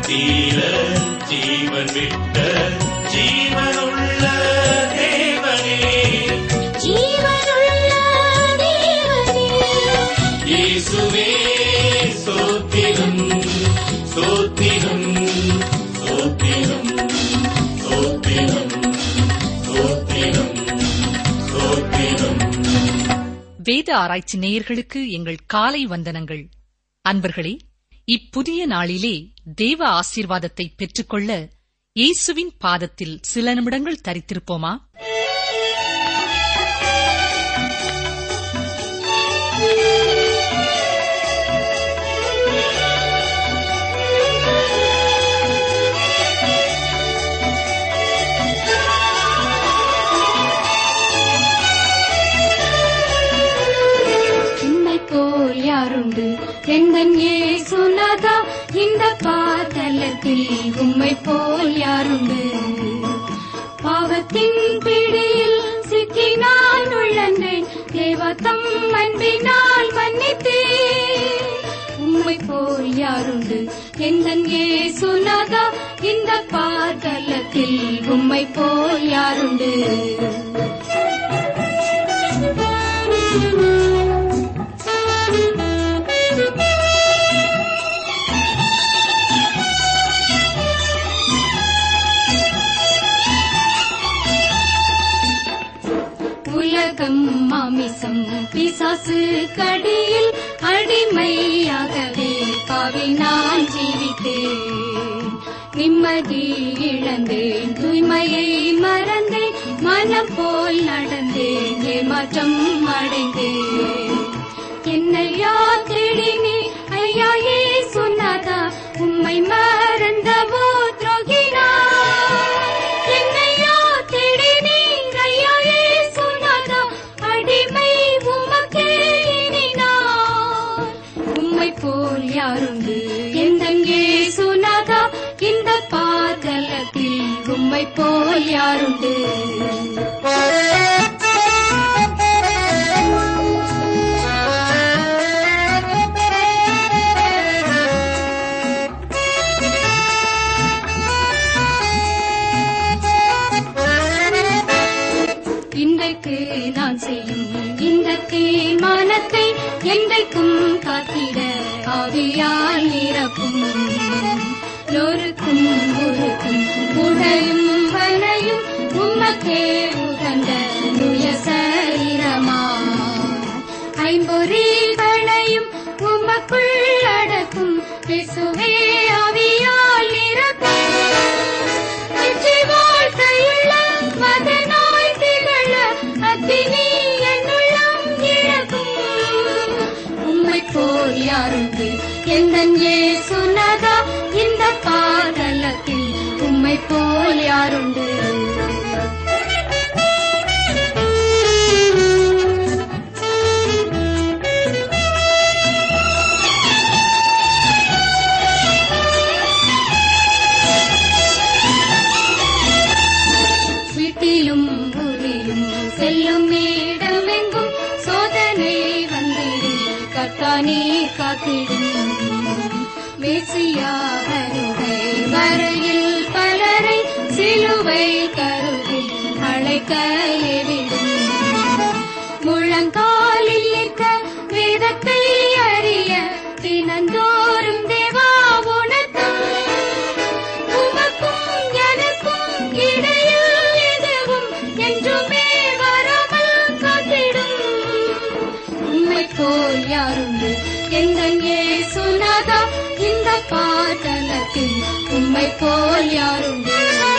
தீர ஜீவன் விட்ட ஜீவனுள்ள தேவனே ஜீவனுள்ள தேவனே இயேசுவே சோத்திரம் சோத்திரம் சோத்திரம் சோத்திரம் சோத்திரம் சோத்திரம் வேத ஆராய்ச்சி நேயர்களுக்கு எங்கள் காலை வந்தனங்கள் அன்பர்களே இப்புதிய நாளிலே தேவ ஆசீர்வாதத்தை பெற்றுக்கொள்ள இயேசுவின் பாதத்தில் சில நிமிடங்கள் தரித்திருப்போமா உம்மை போல் யாருண்டு எந்தன் ஏசுநாதா இந்த பாதலத்தில் உம்மை போல் யாருண்டு பாவத்தின் பிடியில் சிக்கி நான் உள்ளந்தேன் தேவத்தம் அன்பினால் மன்னித்தேன் உம்மை போல் யாருண்டு எந்தன் ஏசுநாதா இந்த பாதலத்தில் உம்மை போல் யாருண்டு உலகம் மாமிசம் பிசாசு கடியில் அடிமையாகவே பாவி நான் ஜீவித்தேன் நிம்மதி இழந்தேன் தூய்மையை மறந்தேன் மனம் போல் நடந்தேன் ஏமாற்றம் அடைந்தேன் என்னையா தேடினே ஐயா ஏ சொன்னாதா உம்மை மறந்தவோ துரோகினா என்னையா தேடினீர் ஐயா ஏ சொன்னாதா அடிமை உமக்கே இனி நான் உம்மை போல் யாருண்டு எந்தன் ஏசுநாதா இந்த பாதலத்தில் உம்மை போல் யாருண்டு இன்றைக்கு நான் செய்யும் இந்த தீர்மானத்தை என்றைக்கும் காத்திட ஆவியால் நிரப்பும் நொறுக்கும் முறுக்கும் உடையும் வனையும் உமக்கே உகந்த நுய சரீரமா ஐம்பொறில் வளையும் உமக்குள் அடக்கும் பிசுவே ஆவியால் நிரப்பும் வெற்றி வாழ்க்கையுள்ள மதனாய் திகழ அத்தினி என்னுள்ளம் இழக்கும் உம்மை போல் யாருக்கு எந்தன் ஏசுநாதா இந்த பாதலத்தில் உம்மை போல் யாருண்டு வீட்டிலும் ஊரிலும் செல்லும் இடமெங்கும் சோதனை வந்திடும் கத்தானே காத்திடும் மேசியா வருகை வரையில் பலரை சிலுவை கருவில் அழைக்க ஏவிடும் முழங்காலில் நிற்க வேதத்தை அறிய தினந்தோறும் தேவா உணர்த்தும் உமக்கும் எனக்கும் இடையில் எதுவும் என்றுமே வராமல் காத்திடும் உம்மை போல் யாருண்டு எங்கள் ஏசுநாதா இந்த பாதலத்தில் உம்மை போல் யாருண்டு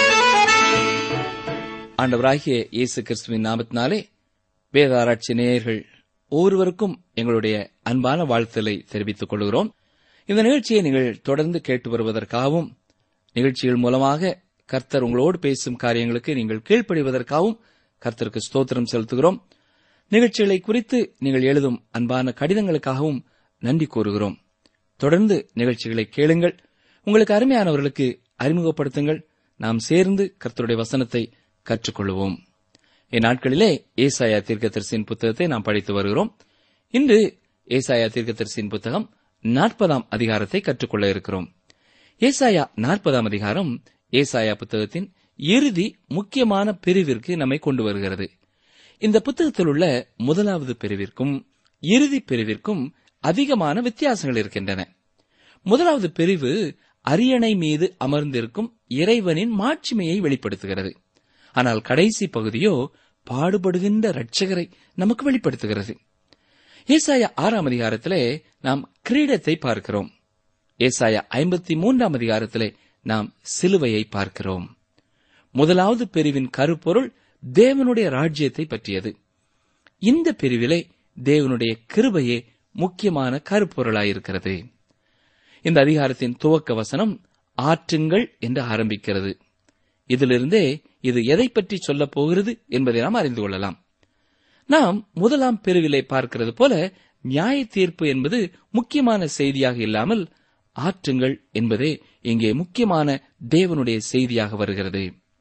ஆண்டவராகிய இயேசு கிறிஸ்துவின் நாமத்தினாலே வேத ஆராய்ச்சி நேயர்கள் ஒவ்வொருவருக்கும் எங்களுடைய அன்பான வாழ்த்தலை தெரிவித்துக் கொள்கிறோம் இந்த நிகழ்ச்சியை நீங்கள் தொடர்ந்து கேட்டு வருவதற்காகவும் நிகழ்ச்சிகள் மூலமாக கர்த்தர் உங்களோடு பேசும் காரியங்களுக்கு நீங்கள் கீழ்ப்படிவதற்காகவும் கர்த்தருக்கு ஸ்தோத்திரம் செலுத்துகிறோம் நிகழ்ச்சிகளை குறித்து நீங்கள் எழுதும் அன்பான கடிதங்களுக்காகவும் நன்றி கூறுகிறோம் தொடர்ந்து நிகழ்ச்சிகளை கேளுங்கள் உங்களுக்கு அருமையானவர்களுக்கு அறிமுகப்படுத்துங்கள் நாம் சேர்ந்து கர்த்தருடைய வசனத்தை கற்றுக்கொள்வோம் இந்நாட்களிலே ஏசாயா தீர்க்கதரிசியின் புத்தகத்தை நாம் படித்து வருகிறோம் இன்று ஏசாயா தீர்க்கதரிசியின் புத்தகம் நாற்பதாம் அதிகாரத்தை கற்றுக்கொள்ள இருக்கிறோம் ஏசாயா நாற்பதாம் அதிகாரம் ஏசாயா புத்தகத்தின் இறுதி முக்கியமான பிரிவிற்கு நம்மை கொண்டு வருகிறது இந்த புத்தகத்தில் உள்ள முதலாவது பிரிவிற்கும் இறுதி பிரிவிற்கும் அதிகமான வித்தியாசங்கள் இருக்கின்றன முதலாவது பிரிவு அரியணை மீது அமர்ந்திருக்கும் இறைவனின் மாட்சிமையை வெளிப்படுத்துகிறது ஆனால் கடைசி பகுதியோ பாடுபடுகின்ற இரட்சகரை நமக்கு வெளிப்படுத்துகிறது ஏசாயா ஆறாம் அதிகாரத்திலே நாம் கிரீடத்தை பார்க்கிறோம் ஏசாயா ஐம்பத்தி மூன்றாம் அதிகாரத்திலே நாம் சிலுவையை பார்க்கிறோம் முதலாவது பிரிவின் கருப்பொருள் தேவனுடைய ராஜ்யத்தை பற்றியது இந்த பிரிவிலே தேவனுடைய கிருபையே முக்கியமான கருப்பொருளாயிருக்கிறது இந்த அதிகாரத்தின் துவக்க வசனம் ஆற்றுங்கள் என்று ஆரம்பிக்கிறது இதிலிருந்தே இது எதை பற்றி சொல்லப் போகிறது என்பதை நாம் அறிந்து கொள்ளலாம் நாம் முதலாம் பிரிவிலே பார்க்கிறது போல நியாய தீர்ப்பு என்பது முக்கியமான செய்தியாக இல்லாமல் ஆற்றுங்கள் என்பதே இங்கே முக்கியமான தேவனுடைய செய்தியாக வருகிறது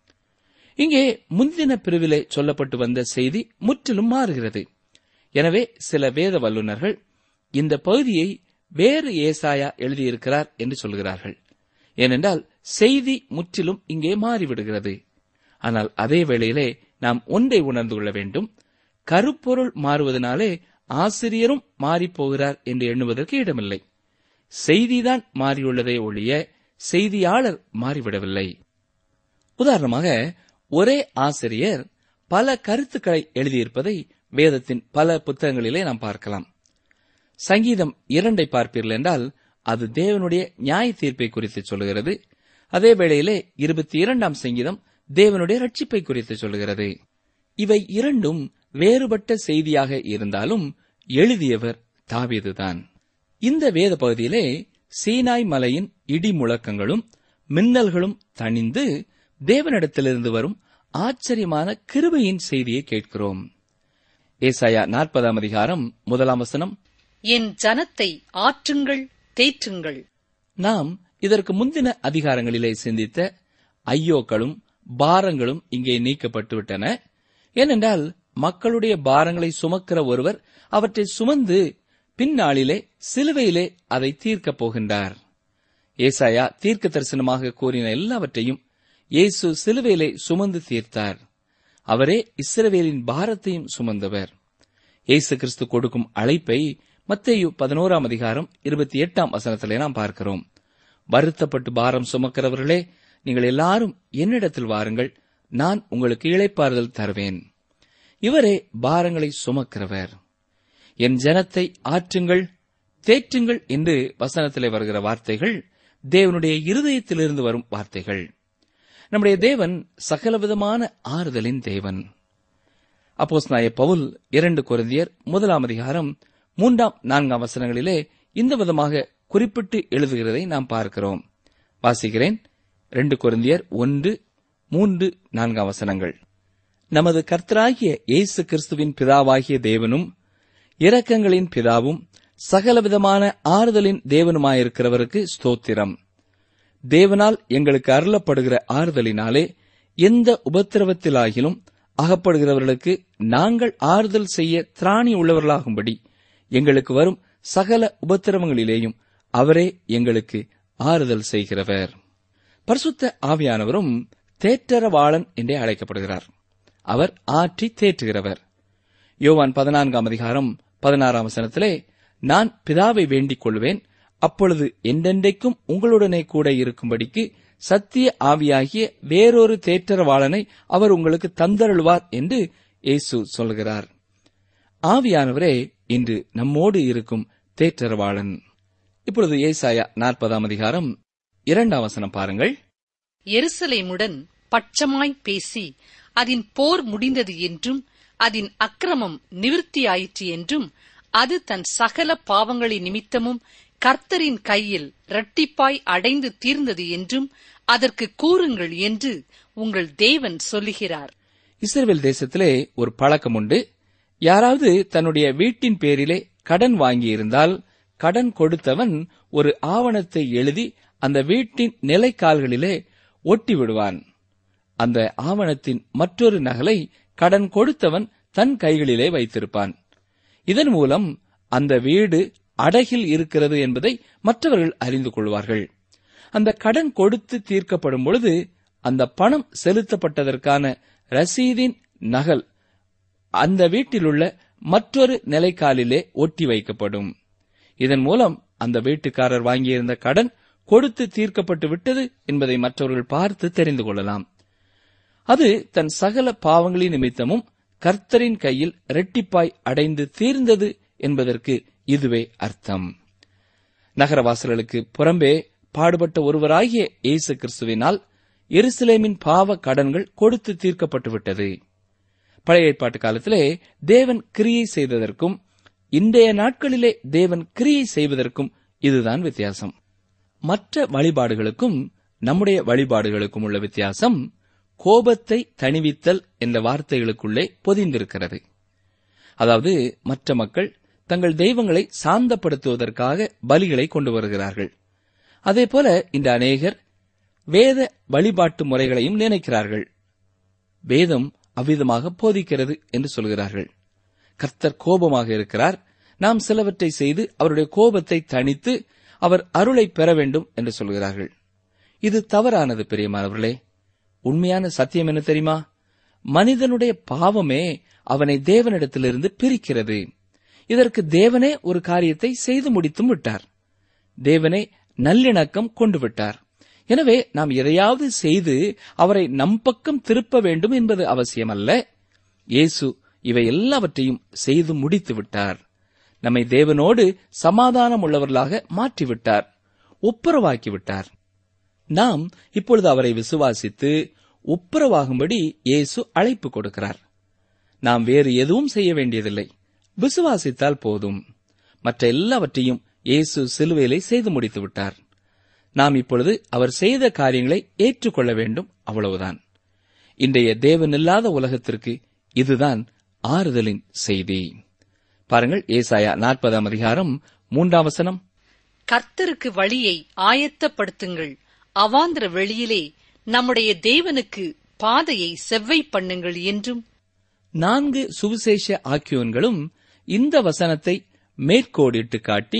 இங்கே முந்தின பிரிவிலே சொல்லப்பட்டு வந்த செய்தி முற்றிலும் மாறுகிறது எனவே சில வேத வல்லுநர்கள் இந்த பகுதியை வேறு ஏசாயா எழுதியிருக்கிறார் என்று சொல்கிறார்கள் ஏனென்றால் செய்தி முற்றிலும் இங்கே மாறிவிடுகிறது ஆனால் அதே வேளையிலே நாம் ஒன்றை உணர்ந்து கொள்ள வேண்டும் கருப்பொருள் மாறுவதனாலே ஆசிரியரும் மாறிப் போகிறார் என்று எண்ணுவதற்கு இடமில்லை செய்திதான் மாறியுள்ளதே ஒழிய செய்தியாளர் மாறிவிடவில்லை உதாரணமாக ஒரே ஆசிரியர் பல கருத்துக்களை எழுதியிருப்பதை வேதத்தின் பல புத்தகங்களிலே நாம் பார்க்கலாம் சங்கீதம் இரண்டை பார்ப்பீர்கள் என்றால் அது தேவனுடைய நியாய தீர்ப்பை குறித்து சொல்லுகிறது அதே வேளையிலே இருபத்தி இரண்டாம் சங்கீதம் தேவனுடைய ரட்சிப்பை குறித்து சொல்லுகிறது இவை இரண்டும் வேறுபட்ட செய்தியாக இருந்தாலும் எழுதியவர் தாவீதுதான் இந்த வேத பகுதியிலே சீனாய் மலையின் இடி முழக்கங்களும் மின்னல்களும் தணிந்து தேவனிடத்திலிருந்து வரும் ஆச்சரியமான கிருபையின் செய்தியை கேட்கிறோம் ஏசாயா நாற்பதாம் அதிகாரம் முதலாம் வசனம் என் ஜனத்தை ஆற்றுங்கள் தேற்றுங்கள் நாம் இதற்கு முந்தின அதிகாரங்களிலே சிந்தித்த ஐயோக்களும் பாரங்களும் இங்கே நீக்கப்பட்டுவிட்டன ஏனென்றால் மக்களுடைய பாரங்களை சுமக்கிற ஒருவர் அவற்றை சுமந்து பின்னாளிலே சிலுவையிலே அதை தீர்க்கப் போகின்றார் ஏசாயா தீர்க்க தரிசனமாக கூறின எல்லாவற்றையும் இயேசு சிலுவையிலே சுமந்து தீர்த்தார் அவரே இஸ்ரவேலின் பாரத்தையும் சுமந்தவர் இயேசு கிறிஸ்து கொடுக்கும் அழைப்பை மத்தேயு பதினோராம் அதிகாரம் இருபத்தி எட்டாம் வசனத்திலே நாம் பார்க்கிறோம் வருத்தப்பட்டு பாரம் சுமக்கிறவர்களே நீங்கள் எல்லாரும் என்னிடத்தில் வாருங்கள் நான் உங்களுக்கு இளைப்பாறுதல் தருவேன் இவரே பாரங்களை சுமக்கிறவர் என் ஜனத்தை ஆற்றுங்கள் தேற்றுங்கள் என்று வசனத்திலே வருகிற வார்த்தைகள் தேவனுடைய இருதயத்திலிருந்து வரும் வார்த்தைகள் நம்முடைய தேவன் சகலவிதமான ஆறுதலின் தேவன் அப்போஸ் நாய பவுல் இரண்டு கொரிந்தியர் முதலாம் அதிகாரம் மூன்றாம் நான்காம் வசனங்களிலே இந்த விதமாக குறிப்பிட்டு எழுதுகிறதை நாம் பார்க்கிறோம் வாசிக்கிறேன் ரெண்டு கொரிந்தியர் ஒன்று மூன்று நான்காம் வசனங்கள் நமது கர்த்தராகிய இயேசு கிறிஸ்துவின் பிதாவாகிய தேவனும் இரக்கங்களின் பிதாவும் சகலவிதமான ஆறுதலின் தேவனுமாயிருக்கிறவருக்கு ஸ்தோத்திரம் தேவனால் எங்களுக்கு அருளப்படுகிற ஆறுதலினாலே எந்த உபத்திரவத்திலாகிலும் அகப்படுகிறவர்களுக்கு நாங்கள் ஆறுதல் செய்ய திராணி உள்ளவர்களாகும்படி எங்களுக்கு வரும் சகல உபத்திரவங்களிலேயும் அவரே எங்களுக்கு ஆறுதல் செய்கிறவர் பரிசுத்த ஆவியானவரும் தேற்றரவாளன் என்றே அழைக்கப்படுகிறார் அவர் ஆற்றி தேற்றுகிறவர் யோவான் பதினான்காம் அதிகாரம் பதினாறாம் வசனத்திலே நான் பிதாவை வேண்டிக் கொள்வேன் அப்பொழுது என்றென்றைக்கும் உங்களுடனே கூட இருக்கும்படிக்கு சத்திய ஆவியாகிய வேறொரு தேற்றரவாளனை அவர் உங்களுக்கு தந்தருள்வார் என்று இயேசு சொல்கிறார் ஆவியானவரே இன்று நம்மோடு இருக்கும் தேற்றரவாளன் இப்பொழுது ஏசாயா நாற்பதாம் அதிகாரம் இரண்டாம் வசனம் பாருங்கள் எருசலேமுடன் பட்சமாய் பேசி அதன் போர் முடிந்தது என்றும் அதன் அக்கிரமம் நிவிர்த்தியாயிற்று என்றும் அது தன் சகல பாவங்களின் நிமித்தமும் கர்த்தரின் கையில் இரட்டிப்பாய் அடைந்து தீர்ந்தது என்றும் அதற்கு கூறுங்கள் என்று உங்கள் தேவன் சொல்லுகிறார் இஸ்ரேல் தேசத்திலே ஒரு பழக்கம் உண்டு யாராவது தன்னுடைய வீட்டின் பேரிலே கடன் வாங்கியிருந்தால் கடன் கொடுத்தவன் ஒரு ஆவணத்தை எழுதி அந்த வீட்டின் நிலைக்கால்களிலே ஒட்டி விடுவான் அந்த ஆவணத்தின் மற்றொரு நகலை கடன் கொடுத்தவன் தன் கைகளிலே வைத்திருப்பான் இதன் மூலம் அந்த வீடு அடகில் இருக்கிறது என்பதை மற்றவர்கள் அறிந்து கொள்வார்கள் அந்த கடன் கொடுத்து தீர்க்கப்படும் பொழுது அந்த பணம் செலுத்தப்பட்டதற்கான ரசீதின் நகல் அந்த வீட்டிலுள்ள மற்றொரு நிலைக்காலிலே ஒட்டி வைக்கப்படும் இதன் மூலம் அந்த வீட்டுக்காரர் வாங்கியிருந்த கடன் கொடுத்து தீர்க்கப்பட்டு விட்டது என்பதை மற்றவர்கள் பார்த்து தெரிந்து கொள்ளலாம் அது தன் சகல பாவங்களின் நிமித்தமும் கர்த்தரின் கையில் இரட்டிப்பாய் அடைந்து தீர்ந்தது என்பதற்கு இதுவே அர்த்தம் நகரவாசல்களுக்கு புறம்பே பாடுபட்ட ஒருவராகிய இயேசு கிறிஸ்துவினால் எருசலேமின் பாவ கடன்கள் கொடுத்து தீர்க்கப்பட்டு விட்டது பழைய ஏற்பாட்டு காலத்திலே தேவன் கிரியை செய்ததற்கும் இன்றைய நாட்களிலே தேவன் கிரியை செய்வதற்கும் இதுதான் வித்தியாசம் மற்ற வழிபாடுகளுக்கும் நம்முடைய வழிபாடுகளுக்கும் உள்ள வித்தியாசம் கோபத்தை தணிவித்தல் என்ற வார்த்தைகளுக்குள்ளே பொதிந்திருக்கிறது அதாவது மற்ற மக்கள் தங்கள் தெய்வங்களை சாந்தப்படுத்துவதற்காக பலிகளை கொண்டு வருகிறார்கள் அதேபோல இந்த அநேகர் வேத வழிபாட்டு முறைகளையும் நினைக்கிறார்கள் வேதம் அவ்விதமாக போதிக்கிறது என்று சொல்கிறார்கள் கர்த்தர் கோபமாக இருக்கிறார் நாம் சிலவற்றை செய்து அவருடைய கோபத்தை தணித்து அவர் அருளை பெற வேண்டும் என்று சொல்கிறார்கள் இது தவறானது பெரியமானவர்களே உண்மையான சத்தியம் என்ன தெரியுமா மனிதனுடைய பாவமே அவனை தேவனிடத்திலிருந்து பிரிக்கிறது இதற்கு தேவனே ஒரு காரியத்தை செய்து முடித்தும் விட்டார் தேவனே நல்லிணக்கம் கொண்டு விட்டார் எனவே நாம் எதையாவது செய்து அவரை நம் பக்கம் திருப்ப வேண்டும் என்பது அவசியமல்ல இயேசு இவை எல்லாவற்றையும் செய்து முடித்து விட்டார் நம்மை தேவனோடு சமாதானம் உள்ளவர்களாக மாற்றிவிட்டார் ஒப்புரவாக்கி விட்டார் நாம் இப்பொழுது அவரை விசுவாசித்து ஒப்புரவாகும்படி இயேசு அழைப்பு கொடுக்கிறார் நாம் வேறு எதுவும் செய்ய வேண்டியதில்லை விசுவாசித்தால் போதும் மற்ற எல்லாவற்றையும் இயேசு சிலுவையிலே செய்து முடித்து விட்டார் நாம் இப்பொழுது அவர் செய்த காரியங்களை ஏற்றுக்கொள்ள வேண்டும் அவ்வளவுதான் இன்றைய தேவனில்லாத உலகத்திற்கு இதுதான் ஆறுதலின் செய்தி பாருங்கள் ஏசாயா நாற்பதாம் அதிகாரம் மூன்றாம் வசனம் கர்த்தருக்கு வழியை ஆயத்தப்படுத்துங்கள் அவாந்திர வெளியிலே நம்முடைய தேவனுக்கு பாதையை செவ்வை பண்ணுங்கள் என்றும் நான்கு சுவிசேஷ ஆக்கியோன்களும் இந்த வசனத்தை மேற்கோடிட்டு காட்டி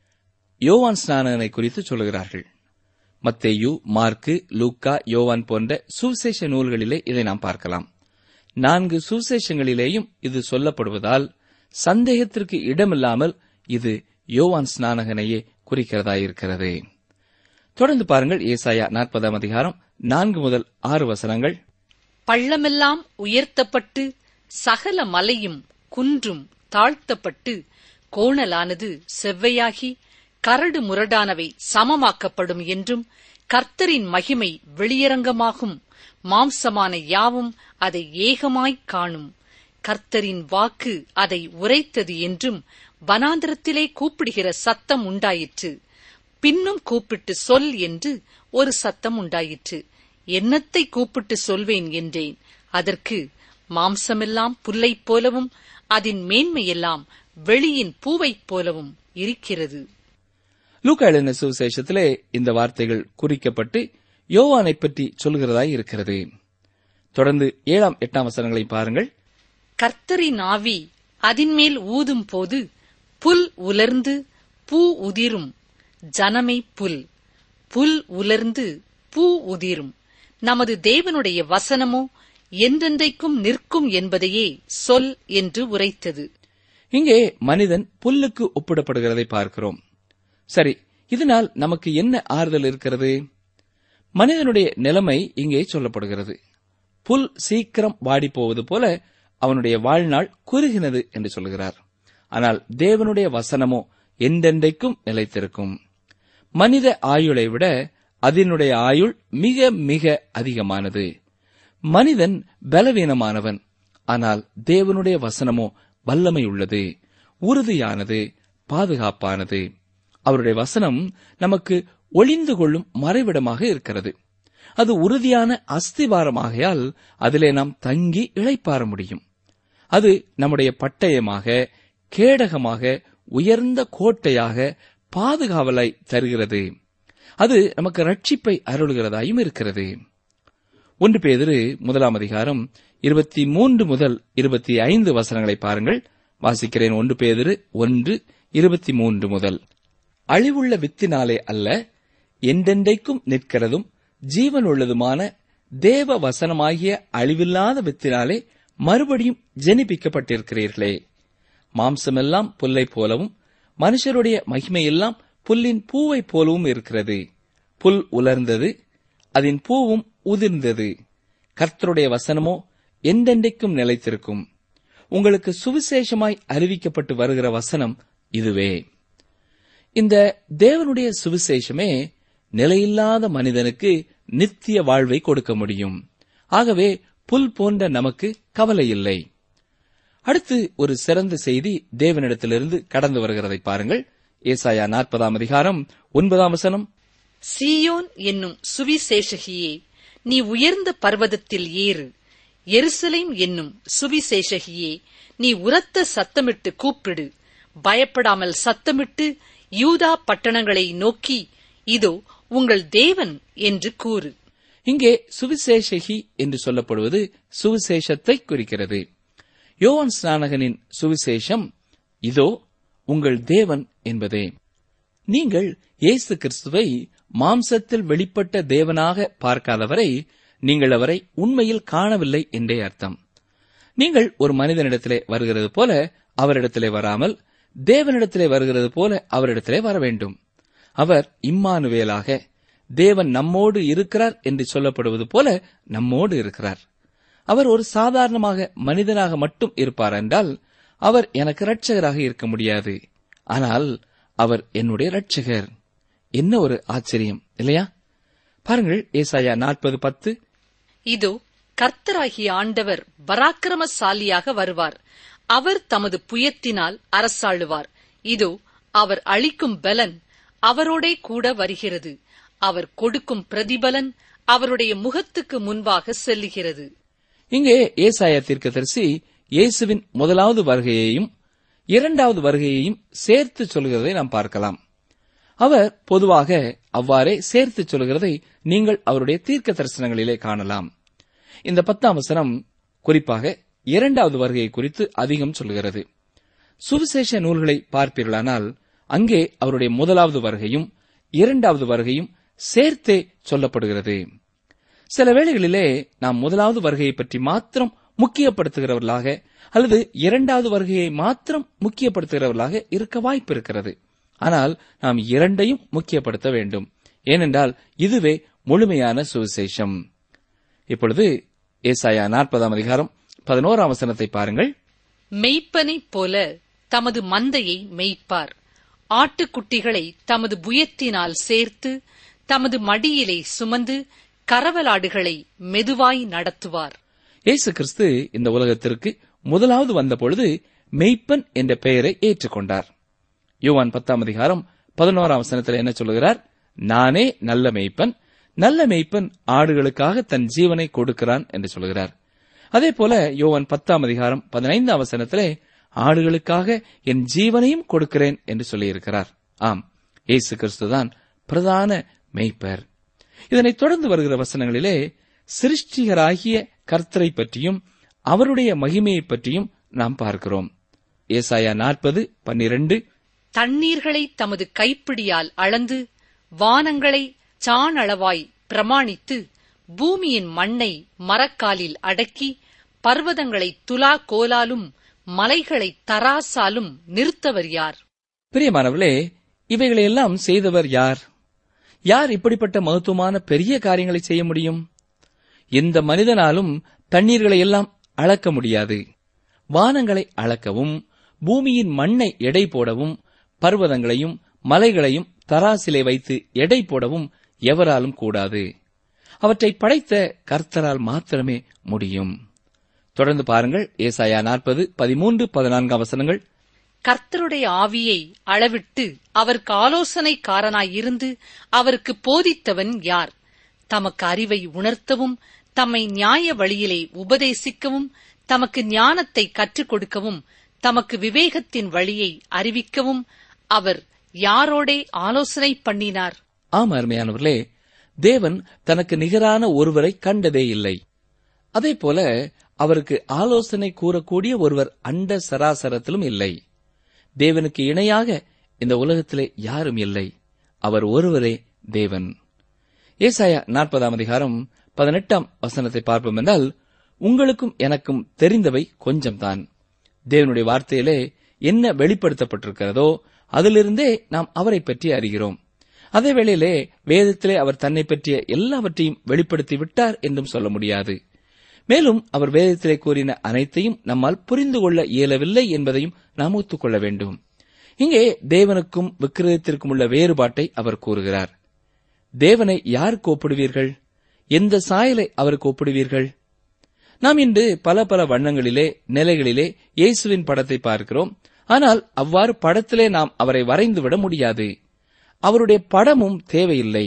யோவான் ஸ்நானகனை குறித்து சொல்கிறார்கள் மத்தேயு மார்க்கு லூக்கா யோவான் போன்ற சுவிசேஷ நூல்களிலே இதை நாம் பார்க்கலாம் நான்கு சுவிசேஷங்களிலேயும் இது சொல்லப்படுவதால் சந்தேகத்திற்கு இடமில்லாமல் இது யோவான் ஸ்நானகனையே குறிக்கிறதாயிருக்கிறது தொடர்ந்து பாருங்கள் ஏசாயா நாற்பதாம் அதிகாரம் நான்கு முதல் ஆறு வசனங்கள் பள்ளமெல்லாம் உயர்த்தப்பட்டு சகல மலையும் குன்றும் தாழ்த்தப்பட்டு கோணலானது செவ்வையாகி கரடு முரடானவை சமமாக்கப்படும் என்றும் கர்த்தரின் மகிமை வெளியரங்கமாகும் மாம்சமான யாவும் அதை ஏகமாய்க் காணும் கர்த்தரின் வாக்கு அதை உரைத்தது என்றும் வனாந்திரத்திலே கூப்பிடுகிற சத்தம் உண்டாயிற்று பின்னும் கூப்பிட்டு சொல் என்று ஒரு சத்தம் உண்டாயிற்று என்னத்தை கூப்பிட்டு சொல்வேன் என்றேன் அதற்கு மாம்சமெல்லாம் புல்லைப் போலவும் அதன் மேன்மையெல்லாம் வெளியின் பூவைப் போலவும் இருக்கிறது லூக்கா எழுதின சுவிசேஷத்திலே இந்த வார்த்தைகள் குறிக்கப்பட்டு யோவானை பற்றி சொல்கிறதாய் இருக்கிறது தொடர்ந்து ஏழாம் எட்டாம் வசனங்களை பாருங்கள் கர்த்தரின் ஆவி அதின்மேல் ஊதும் போது புல் உலர்ந்து பூ உதிரும் ஜனமே புல் புல் உலர்ந்து பூ உதிரும் நமது தேவனுடைய வசனமோ என்றென்றைக்கும் நிற்கும் என்பதையே சொல் என்று உரைத்தது இங்கே மனிதன் புல்லுக்கு ஒப்பிடப்படுகிறதை பார்க்கிறோம் சரி இதனால் நமக்கு என்ன ஆறுதல் இருக்கிறது மனிதனுடைய நிலைமை இங்கே சொல்லப்படுகிறது புல் சீக்கிரம் வாடி போவது போல அவனுடைய வாழ்நாள் குறுகினது என்று சொல்கிறார் ஆனால் தேவனுடைய வசனமோ என்றென்றைக்கும் நிலைத்திருக்கும் மனித ஆயுளை விட அதனுடைய ஆயுள் மிக மிக அதிகமானது மனிதன் பலவீனமானவன் ஆனால் தேவனுடைய வசனமோ வல்லமை உள்ளது உறுதியானது பாதுகாப்பானது அவருடைய வசனம் நமக்கு ஒளிந்து கொள்ளும் மறைவிடமாக இருக்கிறது அது உறுதியான அஸ்திவாரமாகையால் அதிலே நாம் தங்கி இளைப்பாற முடியும் அது நம்முடைய பட்டயமாக கேடகமாக உயர்ந்த கோட்டையாக பாதுகாவலை தருகிறது அது நமக்கு ரட்சிப்பை அருளுகிறதாயும் இருக்கிறது ஒன்று பேதிரு முதலாம் அதிகாரம் இருபத்தி மூன்று முதல் இருபத்தி ஐந்து வசனங்களை பாருங்கள் வாசிக்கிறேன் ஒன்று பேதிரு ஒன்று இருபத்தி மூன்று முதல் அழிவுள்ள வித்தினாலே அல்ல என்றென்றைக்கும் நிற்கிறதும் ஜீவனுள்ளதுமான தேவ வசனமாகிய அழிவில்லாத வித்தினாலே மறுபடியும் ஜெனிப்பிக்கப்பட்டிருக்கிறீர்களே மாம்சமெல்லாம் புல்லைப் போலவும் மனுஷருடைய மகிமையெல்லாம் புல்லின் பூவைப் போலவும் இருக்கிறது புல் உலர்ந்தது அதன் பூவும் உதிர்ந்தது கர்த்தருடைய வசனமோ என்றென்றைக்கும் நிலைத்திருக்கும் உங்களுக்கு சுவிசேஷமாய் அறிவிக்கப்பட்டு வருகிற வசனம் இதுவே இந்த தேவனுடைய சுவிசேஷமே நிலையில்லாத மனிதனுக்கு நித்திய வாழ்வை கொடுக்க முடியும் ஆகவே புல் போன்ற நமக்கு கவலை இல்லை அடுத்து ஒரு சிறந்த செய்தி தேவனிடத்திலிருந்து கடந்து வருகிறதை பாருங்கள் ஏசாயா நாற்பதாம் அதிகாரம் ஒன்பதாம் வசனம் சீயோன் என்னும் சுவிசேஷகியே நீ உயர்ந்த பர்வதத்தில் ஏறு எருசலேம் என்னும் சுவிசேஷகியே நீ உரத்த சத்தமிட்டு கூப்பிடு பயப்படாமல் சத்தமிட்டு யூதா பட்டணங்களை நோக்கி இதோ உங்கள் தேவன் என்று கூறு இங்கே சுவிசேஷகி என்று சொல்லப்படுவது சுவிசேஷத்தை குறிக்கிறது யோவான் ஸ்நானகனின் சுவிசேஷம் இதோ உங்கள் தேவன் என்பதே நீங்கள் இயேசு கிறிஸ்துவை மாம்சத்தில் வெளிப்பட்ட தேவனாக பார்க்காதவரை நீங்கள் அவரை உண்மையில் காணவில்லை என்றே அர்த்தம் நீங்கள் ஒரு மனிதனிடத்திலே வருகிறது போல அவரிடத்திலே வராமல் தேவனிடத்திலே வருகிறது போல அவரிடத்திலே வர வேண்டும் அவர் இம்மானுவேலாக தேவன் நம்மோடு இருக்கிறார் என்று சொல்லப்படுவது போல நம்மோடு இருக்கிறார் அவர் ஒரு சாதாரணமாக மனிதனாக மட்டும் இருப்பார் என்றால் அவர் எனக்கு இரட்சகராக இருக்க முடியாது ஆனால் அவர் என்னுடைய இரட்சகர் என்ன ஒரு ஆச்சரியம் இல்லையா பாருங்கள் ஏசாயா நாற்பது பத்து இதோ கர்த்தராகிய ஆண்டவர் பராக்கிரமசாலியாக வருவார் அவர் தமது புயத்தினால் அரசாளுவார் இதோ அவர் அளிக்கும் பலன் அவரோடே கூட வருகிறது அவர் கொடுக்கும் பிரதிபலன் அவருடைய முகத்துக்கு முன்பாக செல்லுகிறது இங்கே ஏசாயா தீர்க்கதரிசி இயேசுவின் முதலாவது வருகையையும் இரண்டாவது வருகையையும் சேர்த்து சொல்கிறதை நாம் பார்க்கலாம் அவர் பொதுவாக அவ்வாறே சேர்த்து சொல்கிறதை நீங்கள் அவருடைய தீர்க்க தரிசனங்களிலே காணலாம் இந்த பத்தாம் வசனம் குறிப்பாக இரண்டாவது வருகையை குறித்து அதிகம் சொல்கிறது சுவிசேஷ நூல்களை பார்ப்பீர்களானால் அங்கே அவருடைய முதலாவது வருகையும் இரண்டாவது வருகையும் சேர்த்தே சொல்லப்படுகிறது சில வேளைகளிலே நாம் முதலாவது வருகையை பற்றி மாத்திரம் முக்கியப்படுத்துகிறவர்களாக அல்லது இரண்டாவது வருகையை மாத்திரம் முக்கியப்படுத்துகிறவர்களாக இருக்க வாய்ப்பு இருக்கிறது ஆனால் நாம் இரண்டையும் முக்கியப்படுத்த வேண்டும் ஏனென்றால் இதுவே முழுமையான சுவிசேஷம் இப்பொழுது ஏசாயா நாற்பதாம் அதிகாரம் பதினோராம் வசனத்தை பாருங்கள் மெய்ப்பனைப் போல தமது மந்தையை மெய்ப்பார் ஆட்டுக்குட்டிகளை தமது புயத்தினால் சேர்த்து தமது மடியிலே சுமந்து கரவலாடுகளை மெதுவாய் நடத்துவார் இயேசு கிறிஸ்து இந்த உலகத்திற்கு முதலாவது வந்தபொழுது மெய்ப்பன் என்ற பெயரை ஏற்றுக்கொண்டார் யோவான் பத்தாம் அதிகாரம் பதினோராம் வசனத்தில் என்ன சொல்லுகிறார் நானே நல்ல மெய்ப்பன் நல்ல மெய்ப்பன் ஆடுகளுக்காக தன் ஜீவனை கொடுக்கிறான் என்று சொல்கிறார் அதே போல யோவான் பத்தாம் அதிகாரம் பதினைந்தாம் வசனத்திலே ஆடுகளுக்காக என் ஜீவனையும் கொடுக்கிறேன் என்று சொல்லியிருக்கிறார் ஆம் இயேசு கிறிஸ்துதான் பிரதான மெய்ப்பர் இதனைத் தொடர்ந்து வருகிற வசனங்களிலே சிருஷ்டிகராகிய கர்த்தரை பற்றியும் அவருடைய மகிமையைப் பற்றியும் நாம் பார்க்கிறோம் ஏசாயா நாற்பது பன்னிரண்டு தண்ணீர்களை தமது கைப்பிடியால் அளந்து வானங்களை சாணளவாய் பிரமாணித்து பூமியின் மண்ணை மரக்காலில் அடக்கி பர்வதங்களை துலா கோலாலும் மலைகளை தராசாலும் நிறுத்தவர் யார் பிரியமானவர்களே இவைகளையெல்லாம் செய்தவர் யார் யார் இப்படிப்பட்ட மகத்துவமான பெரிய காரியங்களை செய்ய முடியும் எந்த மனிதனாலும் தண்ணீர்களை எல்லாம் அளக்க முடியாது வானங்களை அளக்கவும் பூமியின் மண்ணை எடை போடவும் பர்வதங்களையும் மலைகளையும் தராசிலே வைத்து எடை போடவும் எவராலும் கூடாது அவற்றை படைத்த கர்த்தரால் மாத்திரமே முடியும் தொடர்ந்து பாருங்கள் ஏசாயா நாற்பது பதிமூன்று பதினான்காம் வசனங்கள் கர்த்தருடைய ஆவியை அளவிட்டு அவருக்கு ஆலோசனைக்காரனாயிருந்து அவருக்கு போதித்தவன் யார் தமக்கு அறிவை உணர்த்தவும் தம்மை நியாய வழியிலே உபதேசிக்கவும் தமக்கு ஞானத்தை கற்றுக் கொடுக்கவும் தமக்கு விவேகத்தின் வழியை அறிவிக்கவும் அவர் யாரோடே ஆலோசனை பண்ணினார் ஆம் அருமையானவர்களே தேவன் தனக்கு நிகரான ஒருவரை கண்டதே இல்லை அதே போல அவருக்கு ஆலோசனை கூறக்கூடிய ஒருவர் அண்ட சராசரத்திலும் இல்லை தேவனுக்கு இணையாக இந்த உலகத்திலே யாரும் இல்லை அவர் ஒருவரே தேவன் ஏசாயா நாற்பதாம் அதிகாரம் பதினெட்டாம் வசனத்தை பார்ப்போம் என்றால் உங்களுக்கும் எனக்கும் தெரிந்தவை கொஞ்சம்தான் தேவனுடைய வார்த்தையிலே என்ன வெளிப்படுத்தப்பட்டிருக்கிறதோ அதிலிருந்தே நாம் அவரை பற்றி அறிகிறோம் அதே வேளையிலே வேதத்திலே அவர் தன்னை பற்றிய எல்லாவற்றையும் வெளிப்படுத்தி விட்டார் என்றும் சொல்ல முடியாது மேலும் அவர் வேதத்திலே கூறின அனைத்தையும் நம்மால் புரிந்து கொள்ள இயலவில்லை என்பதையும் நாம் ஒத்துக்கொள்ள வேண்டும் இங்கே தேவனுக்கும் விக்கிரகத்திற்கும் உள்ள வேறுபாட்டை அவர் கூறுகிறார் தேவனை யாருக்கு ஒப்பிடுவீர்கள் எந்த சாயலை அவருக்கு ஒப்பிடுவீர்கள் நாம் இன்று பல பல வண்ணங்களிலே நிலைகளிலே இயேசுவின் படத்தை பார்க்கிறோம் ஆனால் அவ்வாறு படத்திலே நாம் அவரை வரைந்துவிட முடியாது அவருடைய படமும் தேவையில்லை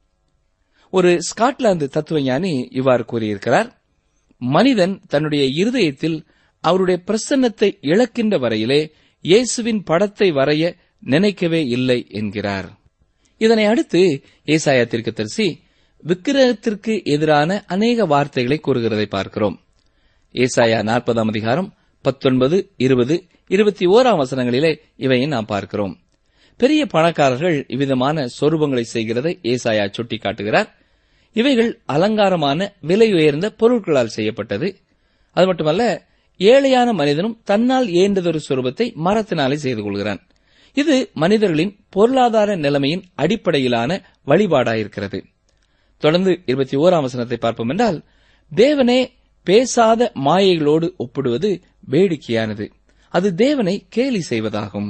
ஒரு ஸ்காட்லாந்து தத்துவஞானி இவ்வாறு கூறியிருக்கிறார் மனிதன் தன்னுடைய இருதயத்தில் அவருடைய பிரசன்னத்தை இழக்கின்ற வரையிலே இயேசுவின் படத்தை வரைய நினைக்கவே இல்லை என்கிறார் இதனை அடுத்து ஏசாயா தீர்க்கதரிசி விக்கிரகத்திற்கு எதிரான அநேக வார்த்தைகளை கூறுகிறதை பார்க்கிறோம் ஏசாயா நாற்பதாம் அதிகாரம் பத்தொன்பது இருபது இருபத்தி ஓராம் வசனங்களிலே இவையை நாம் பார்க்கிறோம் பெரிய பணக்காரர்கள் இவ்விதமான சொரூபங்களை செய்கிறதை ஏசாயா சுட்டிக்காட்டுகிறார் இவைகள் அலங்காரமான விலை உயர்ந்த பொருட்களால் செய்யப்பட்டது அது மட்டுமல்ல ஏழையான மனிதனும் தன்னால் ஏண்டதொரு சொரூபத்தை மரத்தினாலே செய்து கொள்கிறான் இது மனிதர்களின் பொருளாதார நிலைமையின் அடிப்படையிலான வழிபாடாயிருக்கிறது தொடர்ந்து இருபத்தி ஓராம் வசனத்தை பார்ப்போம் என்றால் தேவனே பேசாத மாயைகளோடு ஒப்பிடுவது வேடிக்கையானது அது தேவனை கேலி செய்வதாகும்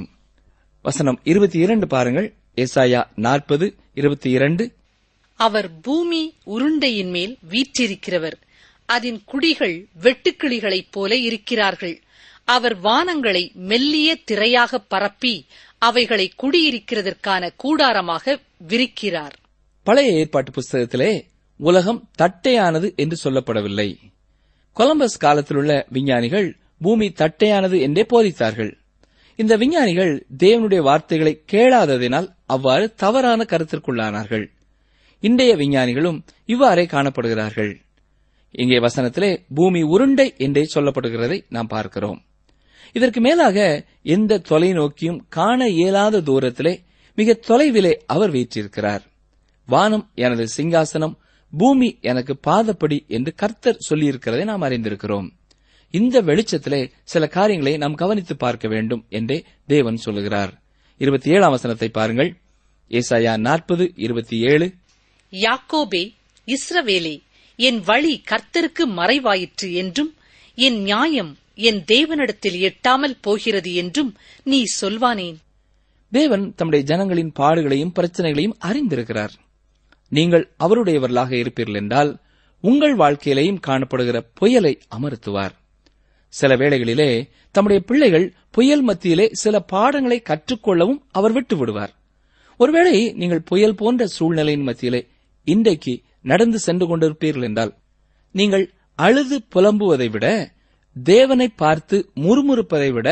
வசனம் இருபத்தி இரண்டு பாருங்கள் எஸ்ஐயா நாற்பது இருபத்தி இரண்டு அவர் பூமி உருண்டையின் மேல் வீற்றிருக்கிறவர் அதன் குடிகள் வெட்டுக்கிளிகளைப் போல இருக்கிறார்கள் அவர் வானங்களை மெல்லிய திரையாக பரப்பி அவைகளை குடியிருக்கிறதற்கான கூடாரமாக விரிக்கிறார் பழைய ஏற்பாட்டு புஸ்தகத்திலே உலகம் தட்டையானது என்று சொல்லப்படவில்லை கொலம்பஸ் காலத்திலுள்ள விஞ்ஞானிகள் பூமி தட்டையானது என்றே போதித்தார்கள் இந்த விஞ்ஞானிகள் தேவனுடைய வார்த்தைகளை கேளாததினால் அவ்வாறு தவறான கருத்திற்குள்ளானார்கள் இன்றைய விஞ்ஞானிகளும் இவ்வாறே காணப்படுகிறார்கள் இங்கே வசனத்திலே பூமி உருண்டை என்றே சொல்லப்படுகிறதை நாம் பார்க்கிறோம் இதற்கு மேலாக எந்த தொலைநோக்கியும் காண இயலாத தூரத்திலே மிக தொலைவிலே அவர் வீற்றிருக்கிறார் வானம் எனது சிங்காசனம் பூமி எனக்கு பாதப்படி என்று கர்த்தர் சொல்லியிருக்கிறதை நாம் அறிந்திருக்கிறோம் இந்த வெளிச்சத்திலே சில காரியங்களை நாம் கவனித்து பார்க்க வேண்டும் என்றே தேவன் சொல்லுகிறார் இருபத்தி ஏழாம் வசனத்தை பாருங்கள் ஏசாயா நாற்பது இருபத்தி ஏழு யாக்கோபே இஸ்ரவேலே என் வழி கர்த்தருக்கு மறைவாயிற்று என்றும் என் நியாயம் என் தேவனிடத்தில் எட்டாமல் போகிறது என்றும் நீ சொல்வானேன் தேவன் தம்முடைய ஜனங்களின் பாடுகளையும் பிரச்சனைகளையும் அறிந்திருக்கிறார் நீங்கள் அவருடையவர்களாக இருப்பீர்கள் என்றால் உங்கள் வாழ்க்கையிலேயும் காணப்படுகிற புயலை அமர்த்துவார் சில வேளைகளிலே தம்முடைய பிள்ளைகள் புயல் மத்தியிலே சில பாடங்களை கற்றுக்கொள்ளவும் அவர் விட்டு விடுவார் ஒருவேளை நீங்கள் புயல் போன்ற சூழ்நிலையின் மத்தியிலே இன்றைக்கு நடந்து சென்று கொண்டிருப்பீர்கள் என்றால் நீங்கள் அழுது புலம்புவதை விட தேவனை பார்த்து முறுமுறுப்பதை விட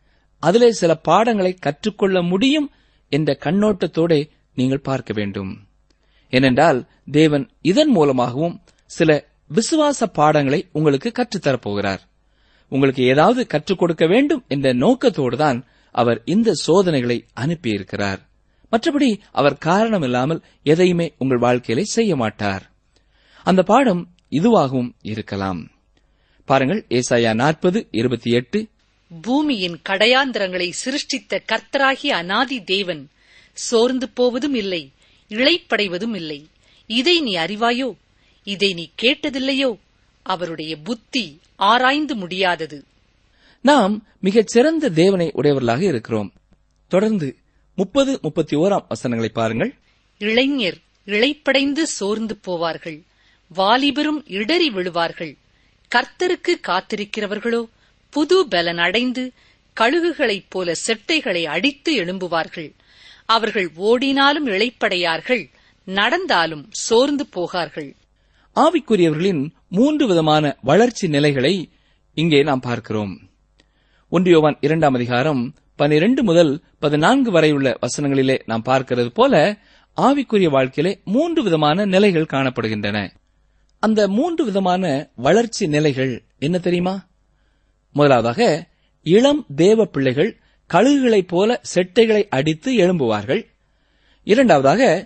அதிலே சில பாடங்களை கற்றுக்கொள்ள முடியும் என்ற கண்ணோட்டத்தோட நீங்கள் பார்க்க வேண்டும் ஏனென்றால் தேவன் இதன் மூலமாகவும் சில விசுவாச பாடங்களை உங்களுக்கு கற்றுத்தரப்போகிறார் உங்களுக்கு ஏதாவது கற்றுக் கொடுக்க வேண்டும் என்ற நோக்கத்தோடுதான் அவர் இந்த சோதனைகளை அனுப்பியிருக்கிறார் மற்றபடி அவர் காரணம் இல்லாமல் எதையுமே உங்கள் வாழ்க்கையிலே செய்ய மாட்டார் அந்த பாடம் இதுவாகவும் இருக்கலாம் பாருங்கள் ஏசாயா நாற்பது இருபத்தி எட்டு பூமியின் கடையாந்திரங்களை சிருஷ்டித்த கர்த்தராகிய அனாதி தேவன் சோர்ந்து போவதும் இல்லை இளைப்படைவதும் இல்லை இதை நீ அறிவாயோ இதை நீ கேட்டதில்லையோ அவருடைய புத்தி ஆராய்ந்து முடியாதது நாம் மிகச் சிறந்த தேவனை உடையவர்களாக இருக்கிறோம் தொடர்ந்து முப்பது முப்பத்தி ஓராம் வசனங்களை பாருங்கள் இளைஞர் இளைப்படைந்து சோர்ந்து போவார்கள் வாலிபரும் இடறி விழுவார்கள் கர்த்தருக்கு காத்திருக்கிறவர்களோ புது பலன் அடைந்து கழுகுகளைப் போல செட்டைகளை அடித்து எழும்புவார்கள் அவர்கள் ஓடினாலும் இளைப்படையார்கள் நடந்தாலும் சோர்ந்து போகார்கள் ஆவிக்குரியவர்களின் மூன்று விதமான வளர்ச்சி நிலைகளை இங்கே நாம் பார்க்கிறோம் ஒன்றியோவான் இரண்டாம் அதிகாரம் பனிரெண்டு முதல் பதினான்கு வரையுள்ள வசனங்களிலே நாம் பார்க்கிறது போல ஆவிக்குரிய வாழ்க்கையிலே மூன்று விதமான நிலைகள் காணப்படுகின்றன அந்த மூன்று விதமான வளர்ச்சி நிலைகள் என்ன தெரியுமா முதலாவதாக இளம் தேவ பிள்ளைகள் கழுகுகளைப் போல செட்டைகளை அடித்து எழும்புவார்கள் இரண்டாவதாக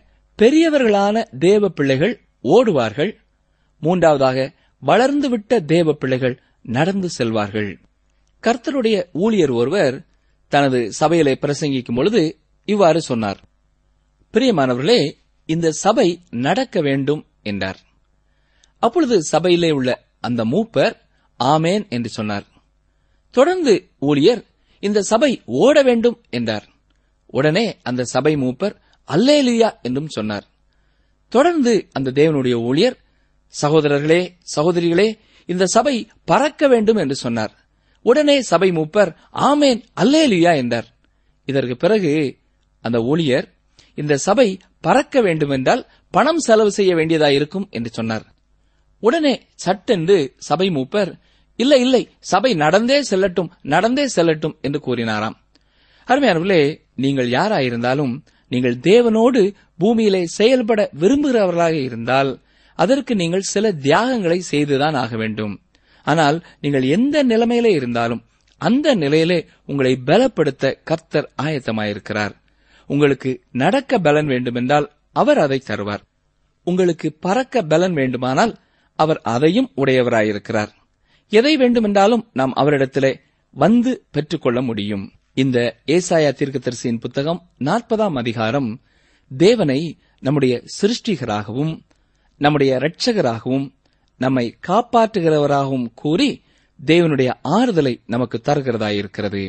பெரியவர்களான தேவ பிள்ளைகள் ஓடுவார்கள் மூன்றாவதாக வளர்ந்துவிட்ட தேவ பிள்ளைகள் நடந்து செல்வார்கள் கர்த்தருடைய ஊழியர் ஒருவர் தனது சபையிலே பிரசங்கிக்கும் பொழுது இவ்வாறு சொன்னார் பிரியமானவர்களே இந்த சபை நடக்க வேண்டும் என்றார் அப்பொழுது சபையிலே உள்ள அந்த மூப்பர் ஆமேன் என்று சொன்னார் தொடர்ந்து ஊழியர் இந்த சபை ஓட வேண்டும் என்றார் உடனே அந்த சபை மூப்பர் அல்லேலியா என்றும் சொன்னார் தொடர்ந்து அந்த தேவனுடைய ஊழியர் சகோதரர்களே சகோதரிகளே இந்த சபை பறக்க வேண்டும் என்று சொன்னார் உடனே சபை மூப்பர் ஆமேன் அல்லேலியா என்றார் இதற்கு பிறகு அந்த ஊழியர் இந்த சபை பறக்க வேண்டுமென்றால் பணம் செலவு செய்ய வேண்டியதாயிருக்கும் என்று சொன்னார் உடனே சட்டென்று சபை மூப்பர் இல்லை இல்லை சபை நடந்தே செல்லட்டும் நடந்தே செல்லட்டும் என்று கூறினாராம் அருமையானவர்களே நீங்கள் யாராயிருந்தாலும் நீங்கள் தேவனோடு பூமியிலே செயல்பட விரும்புகிறவர்களாக இருந்தால் அதற்கு நீங்கள் சில தியாகங்களை செய்துதான் ஆக வேண்டும் ஆனால் நீங்கள் எந்த நிலைமையிலே இருந்தாலும் அந்த நிலையிலே உங்களை பலப்படுத்த கர்த்தர் ஆயத்தமாயிருக்கிறார் உங்களுக்கு நடக்க பலன் வேண்டுமென்றால் அவர் அதை தருவார் உங்களுக்கு பறக்க பலன் வேண்டுமானால் அவர் அதையும் உடையவராயிருக்கிறார் எதை வேண்டுமென்றாலும் நாம் அவரிடத்திலே வந்து பெற்றுக்கொள்ள முடியும் இந்த ஏசாயா தீர்க்கதரிசியின் புத்தகம் நாற்பதாம் அதிகாரம் தேவனை நம்முடைய சிருஷ்டிகராகவும் நம்முடைய இரட்சகராகவும் நம்மை காப்பாற்றுகிறவராகவும் கூறி தேவனுடைய ஆறுதலை நமக்கு தருகிறதாயிருக்கிறது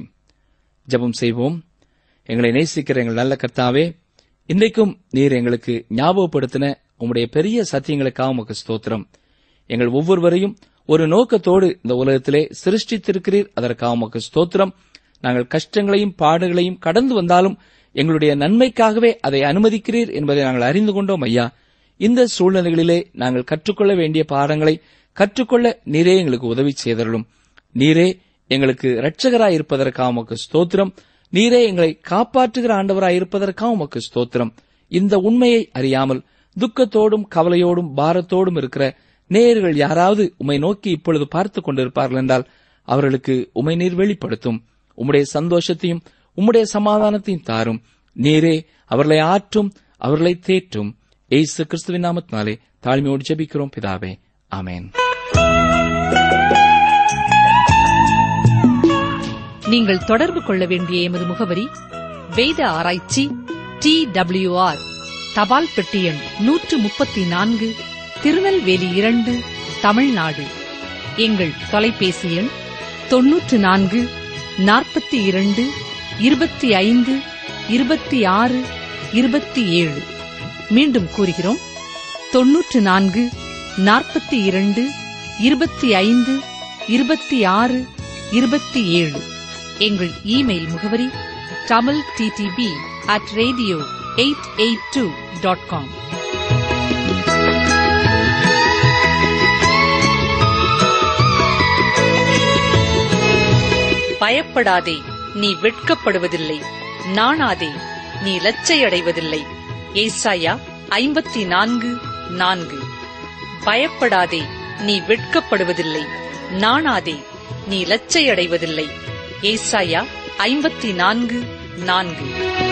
ஜெபம் செய்வோம் எங்களை நேசிக்கிற எங்கள் நல்ல கர்த்தாவே இன்றைக்கும் நீர் எங்களுக்கு ஞாபகப்படுத்தின உம்முடைய பெரிய சத்தியங்களுக்காக உமக்கு ஸ்தோத்திரம் எங்கள் ஒவ்வொருவரையும் ஒரு நோக்கத்தோடு இந்த உலகத்திலே சிருஷ்டித்திருக்கிறீர் அதற்காக உமக்கு ஸ்தோத்திரம் நாங்கள் கஷ்டங்களையும் பாடுகளையும் கடந்து வந்தாலும் எங்களுடைய நன்மைக்காகவே அதை அனுமதிக்கிறீர் என்பதை நாங்கள் அறிந்து கொண்டோம் ஐயா இந்த சூழ்நிலைகளிலே நாங்கள் கற்றுக்கொள்ள வேண்டிய பாடங்களை கற்றுக்கொள்ள நீரே எங்களுக்கு உதவி செய்தருளும் நீரே எங்களுக்கு இரட்சகராய் இருப்பதற்காக உமக்கு ஸ்தோத்திரம் நீரே எங்களை காப்பாற்றுகிற ஆண்டவராய் இருப்பதற்காக உமக்கு ஸ்தோத்திரம் இந்த உண்மையை அறியாமல் துக்கத்தோடும் கவலையோடும் பாரத்தோடும் இருக்கிற நேயர்கள் யாராவது உம்மை நோக்கி இப்பொழுது பார்த்துக் கொண்டிருப்பார்கள் என்றால் அவர்களுக்கு உமை நீர் வெளிப்படுத்தும் உம்முடைய சந்தோஷத்தையும் உம்முடைய சமாதானத்தையும் தாரும் நீரே அவர்களை ஆற்றும் அவர்களை தேற்றும் ஏசு கிறிஸ்துவின் நாமத்தினாலே தாழ்மையோடு ஜெபிக்கிறோம் பிதாவே ஆமென் நீங்கள் தொடர்பு கொள்ள வேண்டிய எமது முகவரி வேத ஆராய்ச்சி டி ஆர் தபால் பெட்டி எண் நூற்று முப்பத்தி நான்கு திருநெல்வேலி இரண்டு தமிழ்நாடு எங்கள் தொலைபேசி எண் தொன்னூற்று நான்கு நாற்பத்தி இரண்டு இருபத்தி ஐந்து இருபத்தி ஆறு இருபத்தி ஏழு மீண்டும் கூறுகிறோம் தொன்னூற்று நான்கு நாற்பத்தி இரண்டு இருபத்தி ஐந்து இருபத்தி ஆறு இருபத்தி ஏழு எங்கள் இமெயில் முகவரி Tamil D D P at radio eight eight two dot com பயப்படாதே நீ வெட்கப்படுவதில்லை நாணாதே நீ லச்சையடைவதில்லை ஏசாயா ஐம்பத்தி நான்கு நான்கு பயப்படாதே நீ வெட்கப்படுவதில்லை நாணாதே நீ லச்சையடைவதில்லை ஏசாயா ஐம்பத்தி நான்கு நான்கு